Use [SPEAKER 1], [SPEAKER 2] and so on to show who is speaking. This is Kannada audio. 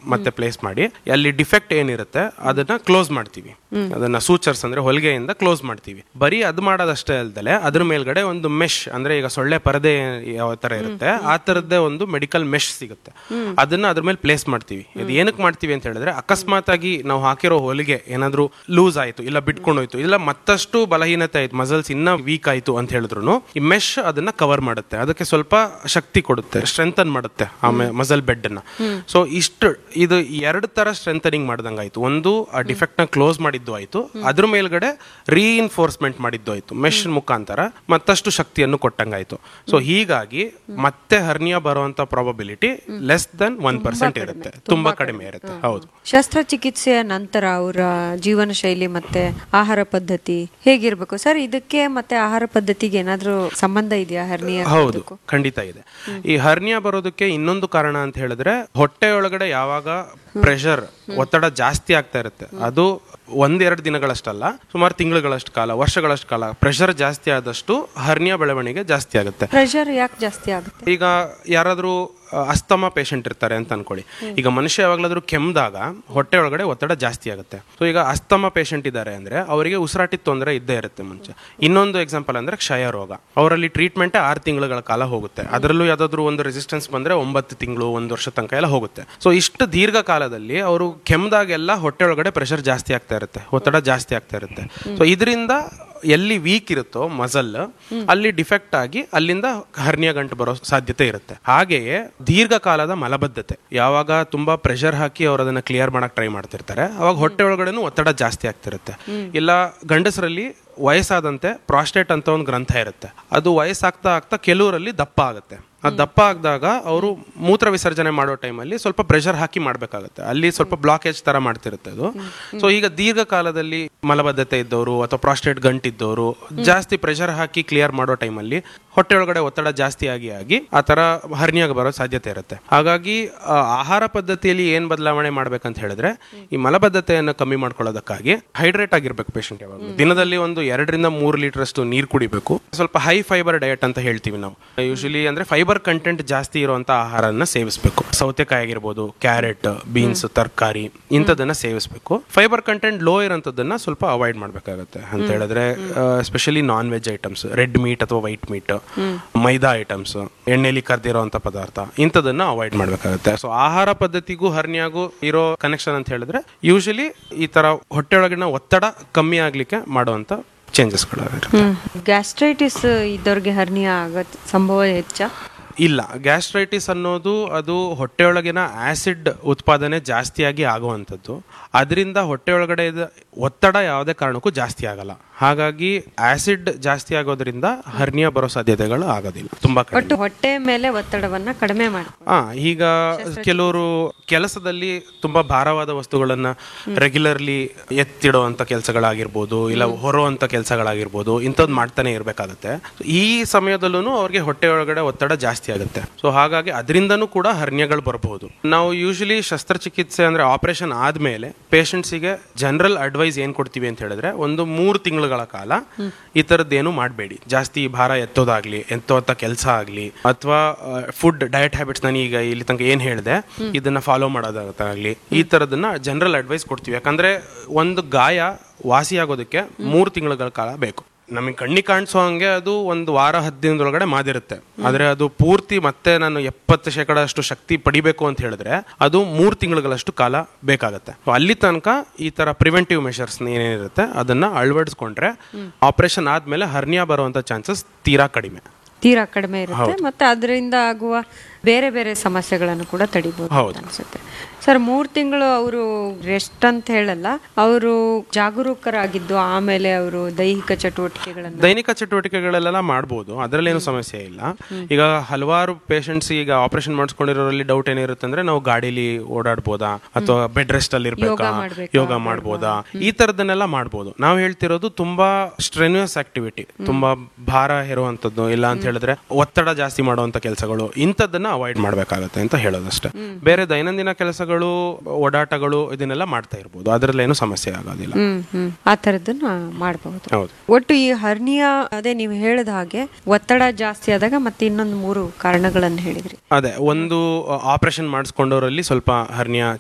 [SPEAKER 1] ಮತ್ತೆ ಪ್ಲೇಸ್ ಮಾಡಿ ಅಲ್ಲಿ ಡಿಫೆಕ್ಟ್ ಏನಿರುತ್ತೆ ಅದನ್ನ ಕ್ಲೋಸ್ ಮಾಡ್ತೀವಿ ಅದನ್ನ ಸೂಚರ್ಸ್ ಅಂದ್ರೆ ಹೊಲಿಗೆಯಿಂದ ಕ್ಲೋಸ್ ಮಾಡ್ತೀವಿ ಬರೀ ಅದು ಮಾಡೋದಷ್ಟೇ ಅಲ್ದಲೆ ಅದ್ರ ಮೇಲ್ಗಡೆ ಒಂದು ಮೆಶ್ ಅಂದ್ರೆ ಈಗ ಸೊಳ್ಳೆ ಪರದೆ ಯಾವ ತರ ಇರುತ್ತೆ ಆ ತರದ್ದೇ ಒಂದು ಮೆಡಿಕಲ್ ಮೆಶ್ ಸಿಗುತ್ತೆ ಅದನ್ನ ಅದ್ರ ಮೇಲೆ ಪ್ಲೇಸ್ ಮಾಡ್ತೀವಿ ಇದು ಏನಕ್ಕೆ ಮಾಡ್ತೀವಿ ಅಂತ ಹೇಳಿದ್ರೆ ಅಕಸ್ಮಾತ್ ಆಗಿ ನಾವು ಹಾಕಿರೋ ಹೊಲಿಗೆ ಏನಾದ್ರೂ ಲೂಸ್ ಆಯ್ತು ಇಲ್ಲ ಬಿಟ್ಕೊಂಡೋಯ್ತು ಇಲ್ಲ ಮತ್ತಷ್ಟು ಬಲಹೀನತೆ ಆಯ್ತು ಮಸಲ್ಸ್ ಇನ್ನ ವೀಕ್ ಆಯ್ತು ಅಂತ ಹೇಳಿದ್ರು ಈ ಮೆಶ್ ಅದನ್ನ ಕವರ್ ಮಾಡುತ್ತೆ ಅದಕ್ಕೆ ಸ್ವಲ್ಪ ಶಕ್ತಿ ಕೊಡುತ್ತೆ ಸ್ಟ್ರೆಂಥನ್ ಮಾಡುತ್ತೆ ಆ ಮಸಲ್ ಬೆಡ್ ಅನ್ನ ಸೊ ಇಷ್ಟು ಇದು ಎರಡು ತರ ಸ್ಟ್ರೆಂಥನಿಂಗ್ ಮಾಡ್ದಂಗಾಯ್ತು ಒಂದು ಆ ಡಿಫೆಕ್ಟ್ ನ ಕ್ಲೋಸ್ ಮಾಡಿದ್ದು ಆಯ್ತು ಅದ್ರ ಮೇಲ್ಗಡೆ ರೀಇನ್ಫೋರ್ಸ್ಮೆಂಟ್ ಮಾಡಿದ್ದು ಆಯ್ತು ಮೆಶ್ ಮುಖಾಂತರ ಮತ್ತಷ್ಟು ಶಕ್ತಿಯನ್ನು ಕೊಟ್ಟಂಗಾಯ್ತು ಸೊ ಹೀಗಾಗಿ ಮತ್ತೆ ಹರ್ನಿಯಾ ಬರುವಂತ probability less than one percent ಇರುತ್ತೆ ತುಂಬಾ ಕಡಿಮೆ ಇರುತ್ತೆ ಹೌದು
[SPEAKER 2] ಶಸ್ತ್ರಚಿಕಿತ್ಸೆಯ ನಂತರ ಅವರ ಜೀವನ ಶೈಲಿ ಮತ್ತೆ ಆಹಾರ ಪದ್ಧತಿ ಹೇಗಿರ್ಬೇಕು ಸರ್ ಇದಕ್ಕೆ ಮತ್ತೆ ಆಹಾರ ಪದ್ಧತಿಗೆ ಏನಾದ್ರೂ ಸಂಬಂಧ ಇದೆಯಾ ಹರ್ನಿಯ
[SPEAKER 1] ಹೌದು ಖಂಡಿತ ಇದೆ ಈ ಹರ್ನಿಯಾ ಬರೋದಕ್ಕೆ ಇನ್ನೊಂದು ಕಾರಣ ಅಂತ ಹೇಳಿದ್ರೆ ಹೊಟ್ಟೆ ಒಳಗಡೆ ಯಾವಾಗ ಪ್ರೆಷರ್ ಒತ್ತಡ ಜಾಸ್ತಿ ಆಗ್ತಾ ಇರುತ್ತೆ ಅದು ಒಂದೆರಡು ದಿನಗಳಷ್ಟಲ್ಲ ಸುಮಾರು ತಿಂಗಳುಗಳಷ್ಟು ಕಾಲ ವರ್ಷಗಳಷ್ಟು ಕಾಲ ಪ್ರೆಷರ್ ಜಾಸ್ತಿ ಆದಷ್ಟು ಹರ್ನಿಯಾ ಬೆಳವಣಿಗೆ ಜಾಸ್ತಿ ಆಗುತ್ತೆ
[SPEAKER 2] ಪ್ರೆಷರ್ ಯಾಕೆ ಜಾಸ್ತಿ ಆಗುತ್ತೆ
[SPEAKER 1] ಈಗ ಯಾರಾದ್ರೂ ಅಹ್, ಅಸ್ತಮಾ ಪೇಷಂಟ್ ಇರ್ತಾರೆ ಅಂತ ಅನ್ಕೊಳ್ಳಿ ಈಗ ಮನುಷ್ಯ ಯಾವಾಗ್ಲಾದ್ರೂ ಕೆಮ್ದಾಗ ಹೊಟ್ಟೆ ಒಳಗಡೆ ಒತ್ತಡ ಜಾಸ್ತಿ ಆಗುತ್ತೆ ಸೊ ಈಗ ಅಸ್ತಮಾ ಪೇಷಂಟ್ ಇದ್ದಾರೆ ಅಂದ್ರೆ ಅವರಿಗೆ ಉಸಿರಾಟದ ತೊಂದರೆ ಇದ್ದೇ ಇರುತ್ತೆ ಮುಂಚೆ ಇನ್ನೊಂದು ಎಕ್ಸಾಂಪಲ್ ಅಂದ್ರೆ ಕ್ಷಯ ರೋಗ ಅವರಲ್ಲಿ ಟ್ರೀಟ್ಮೆಂಟ್ ಆರು ತಿಂಗಳ ಕಾಲ ಹೋಗುತ್ತೆ ಅದರಲ್ಲೂ ಯಾವ್ದಾದ್ರು ಒಂದು ರೆಸಿಸ್ಟೆನ್ಸ್ ಬಂದ್ರೆ ಒಂಬತ್ತು ತಿಂಗಳು ಒಂದು ವರ್ಷ ತನಕ ಎಲ್ಲ ಹೋಗುತ್ತೆ ಸೊ ಇಷ್ಟು ದೀರ್ಘ ಕಾಲದಲ್ಲಿ ಅವರು ಕೆಮ್ದಾಗೆಲ್ಲ ಹೊಟ್ಟೆ ಒಳಗಡೆ ಪ್ರೆಷರ್ ಜಾಸ್ತಿ ಆಗ್ತಾ ಇರುತ್ತೆ ಒತ್ತಡ ಜಾಸ್ತಿ ಆಗ್ತಾ ಇರುತ್ತೆ ಸೊ ಇದರಿಂದ ಎಲ್ಲಿ ವೀಕ್ ಇರುತ್ತೋ ಮಸಲ್ ಅಲ್ಲಿ ಡಿಫೆಕ್ಟ್ ಆಗಿ ಅಲ್ಲಿಂದ ಹರ್ನಿಯ ಗಂಟು ಬರೋ ಸಾಧ್ಯತೆ ಇರುತ್ತೆ ಹಾಗೆಯೇ ದೀರ್ಘಕಾಲದ ಮಲಬದ್ಧತೆ ಯಾವಾಗ ತುಂಬಾ ಪ್ರೆಷರ್ ಹಾಕಿ ಅವ್ರು ಅದನ್ನ ಕ್ಲಿಯರ್ ಮಾಡಕ್ ಟ್ರೈ ಮಾಡ್ತಿರ್ತಾರೆ ಅವಾಗ ಹೊಟ್ಟೆ ಒಳಗಡೆನೂ ಒತ್ತಡ ಜಾಸ್ತಿ ಆಗ್ತಿರುತ್ತೆ ಇಲ್ಲ ಗಂಡಸರಲ್ಲಿ ವಯಸ್ಸಾದಂತೆ ಪ್ರಾಸ್ಟೇಟ್ ಅಂತ ಒಂದು ಗ್ರಂಥ ಇರುತ್ತೆ ಅದು ವಯಸ್ಸಾಗ್ತಾ ಆಗ್ತಾ ಕೆಲವರಲ್ಲಿ ದಪ್ಪ ಆಗುತ್ತೆ ಆ ದಪ್ಪ ಆಗದಾಗ ಅವರು ಮೂತ್ರ ವಿಸರ್ಜನೆ ಮಾಡೋ ಟೈಮಲ್ಲಿ ಸ್ವಲ್ಪ ಪ್ರೆಷರ್ ಹಾಕಿ ಮಾಡಬೇಕಾಗುತ್ತೆ ಅಲ್ಲಿ ಸ್ವಲ್ಪ ಬ್ಲಾಕೇಜ್ ತರ ಮಾಡ್ತಿರುತ್ತೆ ಅದು ಸೊ ಈಗ ದೀರ್ಘಕಾಲದಲ್ಲಿ ಮಲಬದ್ಧತೆ ಇದ್ದವರು ಅಥವಾ ಪ್ರಾಸ್ಟೇಟ್ ಗಂಟಿದ್ದವರು ಜಾಸ್ತಿ ಪ್ರೆಷರ್ ಹಾಕಿ ಕ್ಲಿಯರ್ ಮಾಡೋ ಟೈಮಲ್ಲಿ ಹೊಟ್ಟೆ ಒಳಗಡೆ ಒತ್ತಡ ಜಾಸ್ತಿ ಆಗಿ ಆಗಿ ಆ ತರ ಹರ್ನಿಯಾಗ ಬರೋ ಸಾಧ್ಯತೆ ಇರುತ್ತೆ ಹಾಗಾಗಿ ಆ, ಆಹಾರ ಪದ್ಧತಿಯಲ್ಲಿ ಏನ್ ಬದಲಾವಣೆ ಮಾಡ್ಬೇಕಂತ ಹೇಳಿದ್ರೆ ಈ ಮಲಬದ್ಧತೆಯನ್ನು ಕಮ್ಮಿ ಮಾಡ್ಕೊಳ್ಳೋದಕ್ಕಾಗಿ ಹೈಡ್ರೇಟ್ ಆಗಿರ್ಬೇಕು ಪೇಷಂಟ್ ಯಾವಾಗ ದಿನದಲ್ಲಿ ಒಂದು ಎರಡರಿಂದ ಮೂರು ಲೀಟರ್ ಅಷ್ಟು ನೀರು ಕುಡಿಬೇಕು ಸ್ವಲ್ಪ ಹೈ ಫೈಬರ್ ಡಯಟ್ ಅಂತ ಹೇಳ್ತೀವಿ ನಾವು ಯೂಶಲಿ ಅಂದ್ರೆ ಫೈಬರ್ ಕಂಟೆಂಟ್ ಜಾಸ್ತಿ ಇರುವಂತ ಆಹಾರನ ಸೇವಿಸಬೇಕು ಸೌತೆಕಾಯಿ ಆಗಿರ್ಬೋದು ಕ್ಯಾರೆಟ್ ಬೀನ್ಸ್ ತರಕಾರಿ ಇಂಥದನ್ನ ಸೇವಿಸಬೇಕು ಫೈಬರ್ ಕಂಟೆಂಟ್ ಲೋ ಇರೋಂಥದ್ದನ್ನ ಸ್ವಲ್ಪ ಅವಾಯ್ಡ್ ಮಾಡ್ಬೇಕಾಗತ್ತೆ ಅಂತ ಹೇಳಿದ್ರೆ especially non veg items red meat ಅಥವಾ ವೈಟ್ ಮೀಟ್ ಮೈದಾ ಐಟಮ್ಸ್ ಎಣ್ಣೆಲಿ ಕರ್ದಿರೋಂಥ ಪದಾರ್ಥ ಇಂಥದನ್ನ ಅವಾಯ್ಡ್ ಮಾಡ್ಬೇಕಾಗುತ್ತೆ ಸೊ ಆಹಾರ ಪದ್ಧತಿಗೂ ಹರ್ನಿಯಾಗೂ ಇರೋ ಕನೆಕ್ಷನ್ ಅಂತ ಹೇಳಿದ್ರೆ ಯೂಶಲಿ ಈ ತರ ಹೊಟ್ಟೆ ಒಳಗಿನ ಒತ್ತಡ ಕಮ್ಮಿ ಆಗ್ಲಿಕ್ಕೆ ಮಾಡುವಂತ ಚೇಂಜಸ್ಗಳಾಗಿರುತ್ತೆ
[SPEAKER 2] ಗ್ಯಾಸ್ಟ್ರೈಟಿಸ್ ಇದ್ದವ್ರಿಗೆ ಹರ್ನಿಯ ಆಗತ್ ಸಂಭವ ಹೆಚ್ಚ
[SPEAKER 1] ಇಲ್ಲ ಗ್ಯಾಸ್ಟ್ರೈಟಿಸ್ ಅನ್ನೋದು ಅದು ಹೊಟ್ಟೆಯೊಳಗಿನ ಆಸಿಡ್ ಉತ್ಪಾದನೆ ಜಾಸ್ತಿಯಾಗಿ ಆಗುವಂಥದ್ದು ಅದರಿಂದ ಹೊಟ್ಟೆಯೊಳಗಡೆ ಇದ್ದ ಒತ್ತಡ ಯಾವುದೇ ಕಾರಣಕ್ಕೂ ಜಾಸ್ತಿ ಆಗಲ್ಲ ಹಾಗಾಗಿ ಆಸಿಡ್ ಜಾಸ್ತಿ ಆಗೋದ್ರಿಂದ ಹರ್ನಿಯಾ ಬರೋ ಸಾಧ್ಯತೆಗಳು ಆಗೋದಿಲ್ಲ ತುಂಬಾ ಕಡಿಮೆ
[SPEAKER 2] ಒಟ್ಟು ಹೊಟ್ಟೆ ಮೇಲೆ ಒತ್ತಡವನ್ನ ಕಡಿಮೆ ಮಾಡಿ
[SPEAKER 1] ಆ ಈಗ ಕೆಲವರು ಕೆಲಸದಲ್ಲಿ ತುಂಬಾ ಭಾರವಾದ ವಸ್ತುಗಳನ್ನ ರೆಗ್ಯುಲರ್ಲಿ ಎತ್ತಿಡುವಂತ ಕೆಲಸಗಳಾಗಿರ್ಬೋದು ಇಲ್ಲ ಹೊರುವಂತ ಕೆಲಸಗಳಾಗಿರ್ಬೋದು ಇಂಥದ್ದು ಮಾಡ್ತಾನೆ ಇರಬೇಕಾಗುತ್ತೆ ಈ ಸಮಯದಲ್ಲೂ ಅವ್ರಿಗೆ ಹೊಟ್ಟೆ ಒಳಗಡೆ ಒತ್ತಡ ಜಾಸ್ತಿ ಆಗುತ್ತೆ ಸೊ ಹಾಗಾಗಿ ಅದರಿಂದನೂ ಕೂಡ ಹರ್ನಿಯಗಳು ಬರಬಹುದು ನಾವು ಯೂಶಲಿ ಶಸ್ತ್ರಚಿಕಿತ್ಸೆ ಅಂದ್ರೆ ಆಪರೇಷನ್ ಆದ್ಮೇಲೆ ಪೇಷಂಟ್ಸಿಗೆ ಜನರಲ್ ಅಡ್ವೈಸ್ ಏನ್ ಕೊಡ್ತೀವಿ ಅಂತ ಹೇಳಿದ್ರೆ ಒಂದು ಮೂರು ತಿಂಗಳುಗಳ ಕಾಲ ಈ ತರದ್ದೇನು ಮಾಡಬೇಡಿ ಜಾಸ್ತಿ ಭಾರ ಎತ್ತೋದಾಗ್ಲಿ ಎತ್ತೋಂಥ ಕೆಲಸ ಆಗ್ಲಿ ಅಥವಾ ಫುಡ್ ಡಯಟ್ ಹ್ಯಾಬಿಟ್ಸ್ ನಾನು ಈಗ ಇಲ್ಲಿ ತನಕ ಏನ್ ಹೇಳಿದೆ ಇದನ್ನ ಫಾಲೋ ಮಾಡೋದಾಗಲಿ ಈ ತರದನ್ನ ಜನರಲ್ ಅಡ್ವೈಸ್ ಕೊಡ್ತೀವಿ ಯಾಕಂದ್ರೆ ಒಂದು ಗಾಯ ವಾಸಿಯಾಗೋದಕ್ಕೆ ಮೂರು ತಿಂಗಳ ಕಾಲ ಬೇಕು ನಮಗೆ ಕಣ್ಣಿ ಕಾಣಿಸೋ ಹಂಗೆ ಅದು ಒಂದು ವಾರ ಹತ್ತು ದಿನದೊಳಗಡೆ ಮಾದಿರುತ್ತೆ ಆದ್ರೆ ಅದು ಪೂರ್ತಿ ಮತ್ತೆ ನಾನು ಎಪ್ಪತ್ತು ಶೇಕಡ ಅಷ್ಟು ಶಕ್ತಿ ಪಡಿಬೇಕು ಅಂತ ಹೇಳಿದ್ರೆ ಅದು ಮೂರು ತಿಂಗಳುಗಳಷ್ಟು ಕಾಲ ಬೇಕಾಗುತ್ತೆ So ಅಲ್ಲಿ ತನಕ ಈ ತರ ಪ್ರಿವೆಂಟಿವ್ ಮೆಷರ್ಸ್ ಏನೇನಿರುತ್ತೆ ಅದನ್ನ ಅಳವಡಿಸ್ಕೊಂಡ್ರೆ ಆಪರೇಷನ್ ಆದ್ಮೇಲೆ ಹರ್ನಿಯಾ ಬರುವಂತ ಚಾನ್ಸಸ್ ತೀರಾ ಕಡಿಮೆ
[SPEAKER 2] ತೀರಾ ಕಡಿಮೆ ಇರುತ್ತೆ ಮತ್ತೆ ಅದರಿಂದ ಆಗುವ ಬೇರೆ ಬೇರೆ ಸಮಸ್ಯೆಗಳನ್ನು ಕೂಡ ತಡಿಬಹುದು
[SPEAKER 1] ಹೌದು.
[SPEAKER 2] ಅನ್ಸುತ್ತೆ ಸರ್ ಮೂರ್ ತಿಂಗಳು ಅವರು ರೆಸ್ಟ್ ಅಂತ ಹೇಳಲ್ಲ ಅವರು ಜಾಗರೂಕರಾಗಿದ್ದು ಆಮೇಲೆ ಅವರು ದೈಹಿಕ ಚಟುವಟಿಕೆಗಳನ್ನ
[SPEAKER 1] ದೈನಿಕ ಚಟುವಟಿಕೆಗಳೆಲ್ಲ ಮಾಡ್ಬೋದು ಅದರಲ್ಲೇನು ಸಮಸ್ಯೆ ಇಲ್ಲ ಈಗ ಹಲವಾರು ಪೇಷಂಟ್ಸ್ ಈಗ ಆಪರೇಷನ್ ಮಾಡಿಸ್ಕೊಂಡಿರೋರಲ್ಲಿ ಡೌಟ್ ಏನಿರುತ್ತೆ ಅಂದ್ರೆ ನಾವು ಗಾಡಿಲಿ ಓಡಾಡ್ಬೋದಾ ಅಥವಾ ಬೆಡ್ ರೆಸ್ಟ್ ಅಲ್ಲಿ ಇರ್ಬೇಕಾ
[SPEAKER 2] ಮಾಡ್ಬೇಕಾ,
[SPEAKER 1] ಯೋಗ ಮಾಡ್ಬೋದಾ ಈ ತರದನ್ನೆಲ್ಲ ಮಾಡ್ಬೋದು ನಾವು ಹೇಳ್ತಿರೋದು ತುಂಬಾ ಸ್ಟ್ರೆನ್ಯೂಸ್ ಆಕ್ಟಿವಿಟಿ ತುಂಬಾ ಭಾರ ಹೇರುವಂತದ್ದು ಇಲ್ಲ ಅಂತ ಹೇಳಿದ್ರೆ ಒತ್ತಡ ಜಾಸ್ತಿ ಮಾಡುವಂತ ಕೆಲಸಗಳು ಇಂಥದ್ದನ್ನ ಅವಾಯ್ಡ್ ಮಾಡ್ಬೇಕಾಗತ್ತೆ ಅಂತ ಹೇಳೋದಷ್ಟೇ ಬೇರೆ ದೈನಂದಿನ ಕೆಲಸಗಳು ಓಡಾಟಗಳು ಇದನ್ನೆಲ್ಲ ಮಾಡ್ತಾ ಇರ್ಬೋದು ಅದರಲ್ಲೇನು ಸಮಸ್ಯೆ ಆಗೋದಿಲ್ಲ
[SPEAKER 2] ಹ್ಮ್ ಹ್ಮ್ ಆ ತರದನ್ನ ಮಾಡಬಹುದು
[SPEAKER 1] ಹೌದು
[SPEAKER 2] ಒಟ್ಟು ಈ ಹರ್ನಿಯಾ ಅದೇ ನೀವು ಹೇಳಿದ ಹಾಗೆ ಒತ್ತಡ ಜಾಸ್ತಿ ಆದಾಗ ಮತ್ತೆ ಇನ್ನೊಂದು ಮೂರು ಕಾರಣಗಳನ್ನು ಹೇಳಿದ್ರಿ
[SPEAKER 1] ಅದೇ ಒಂದು ಆಪರೇಷನ್ ಮಾಡಿಸ್ಕೊಂಡವರಲ್ಲಿ ಸ್ವಲ್ಪ ಹರ್ನಿಯಾ